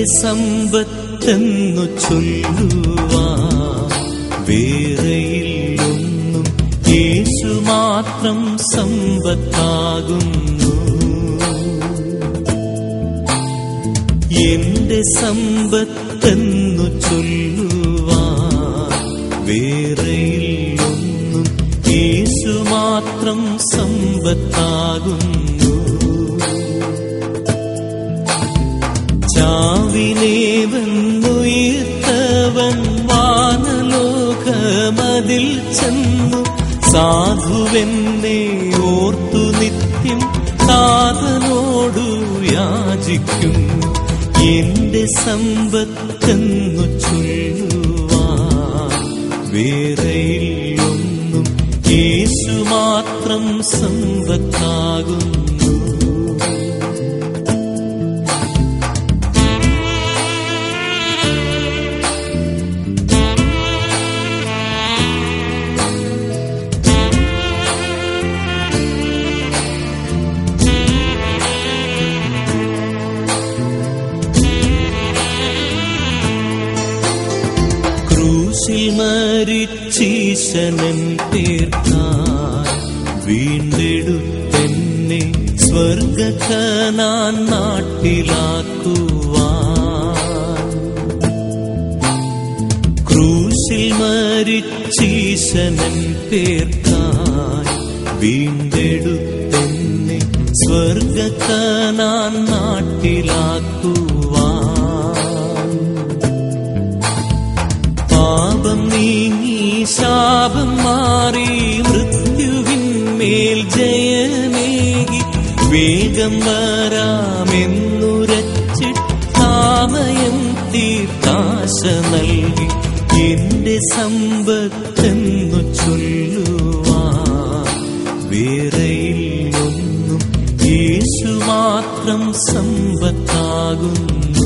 എന്റെ സമ്പത്തെന്നു ചൊല്ലുവാ വേറെയില്ലൊന്നും യേശു മാത്രം സമ്പത്താകുന്നു എന്റെ സമ്പത്തെന്നു ചൊല്ലുവാ വേറെയില്ലൊന്നും യേശു മാത്രം സമ്പത്താകുന്നു ചാവിനെ വന്നുയർത്തവൻ വാനലോകമതിൽ ചെന്നു സാധുവെന്നെ ഓർത്തു നിത്യം താതനോടു യാചിക്കും എന്റെ സമ്പത്തെന്നു ചൊല്ലുവാ വേറെയില്ലൊന്നും യേശു മാത്രം സമ്പത്താകുന്നു ക്രൂശിൽ മരിച്ചീശനൻ തീർക്കാൻ വീണ്ടെടുത്തെന്നെ സ്വർഗനാൻ നാട്ടിലാക്കുവാൻ ക്രൂശിൽ മരിച്ചീശനൻ തീർക്കാൻ വീണ്ടെടുത്തെന്നെ സ്വർഗനാൻ നാട്ടിലാക്കുവാൻ പാപം നീങ്ങി ശാപം മാറി മൃത്യുവിന്മേൽ ജയമേകി വേഗം വരാമെന്നുരച്ചിട്ടാമയം തീർത്താശ നൽകി എന്റെ സമ്പത്തെന്നു ചൊല്ലുവാ വേറെയില്ലൊന്നും യേശു മാത്രം സമ്പത്താകുന്നു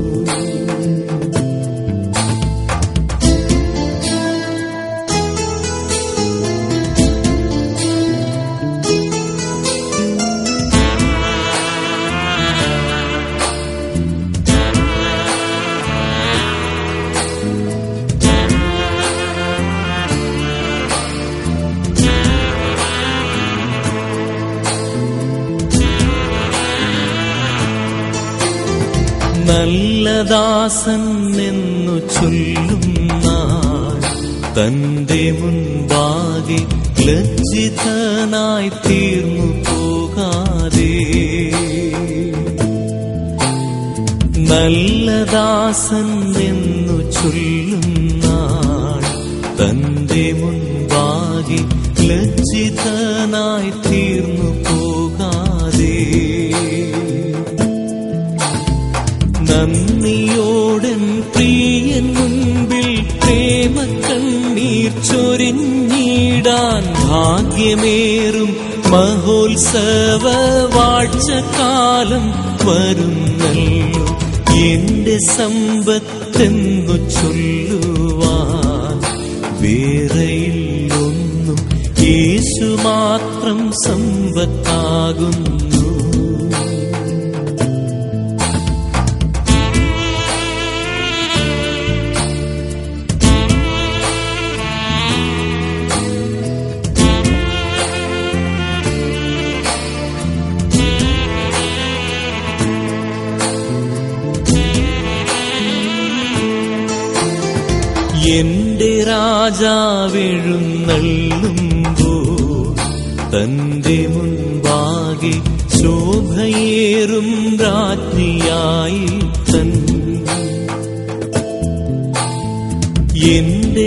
നല്ല ദാസൻ എന്നു ചൊല്ലുന്ന തന്റെ മുൻപാകെ ലജ്ജിതനായി തീർന്നു പോകാതെ നല്ല ദാസൻ എന്നു ചൊല്ലുന്ന തന്റെ മുൻപാകെ ലജ്ജിതനായി തീർന്നു പോകാതെ നന്ദിയോടൻ പ്രിയൻ മുൻപിൽ പ്രേമ കണ്ണീർ ചൊരിഞ്ഞിടാൻ ഭാഗ്യമേറും മഹോത്സവ വാഴ്ചക്കാലം വരുന്നല്ലോ എന്റെ സമ്പത്തെന്നു ചൊല്ലുവാൻ വേറെയില്ലൊന്നും യേശു മാത്രം സമ്പത്താകുന്നു എന്റെ രാജാവെഴുന്നള്ളുമ്പോ തന്റെ മുൻപാകെ ശോഭയേറും രാജ്ഞിയായി തൻ എന്റെ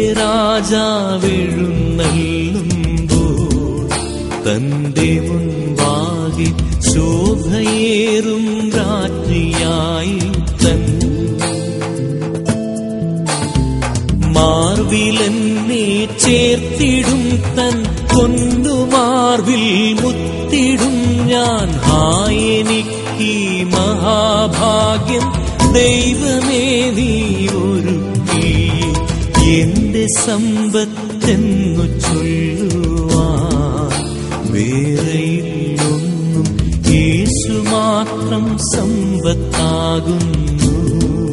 രാജാവെഴുന്നള്ളുമ്പോ തന്റെ മുൻപാകെ ശോഭയേറും രാജ്ഞിയായി തൻ മാർവിലെന്നെ ചേർത്തിടും തൻ കൊണ്ടുമാർവിൽ മുത്തിടും ഞാൻ ഹായെനിക്ക് മഹാഭാഗ്യം ദൈവമേ നീ ഒരുക്കി എന്റെ സമ്പത്തെന്നു ചൊല്ലുവാൻ വേറെയില്ലൊന്നും യേശു മാത്രം സമ്പത്താകുന്നു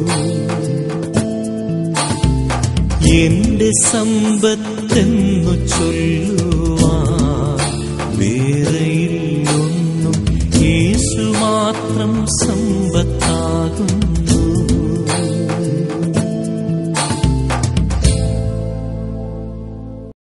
എന്റെ സമ്പത്തെന്നു ചൊല്ലുവാൻ വേറെയില്ലൊന്നും യേശു മാത്രം സമ്പത്ത്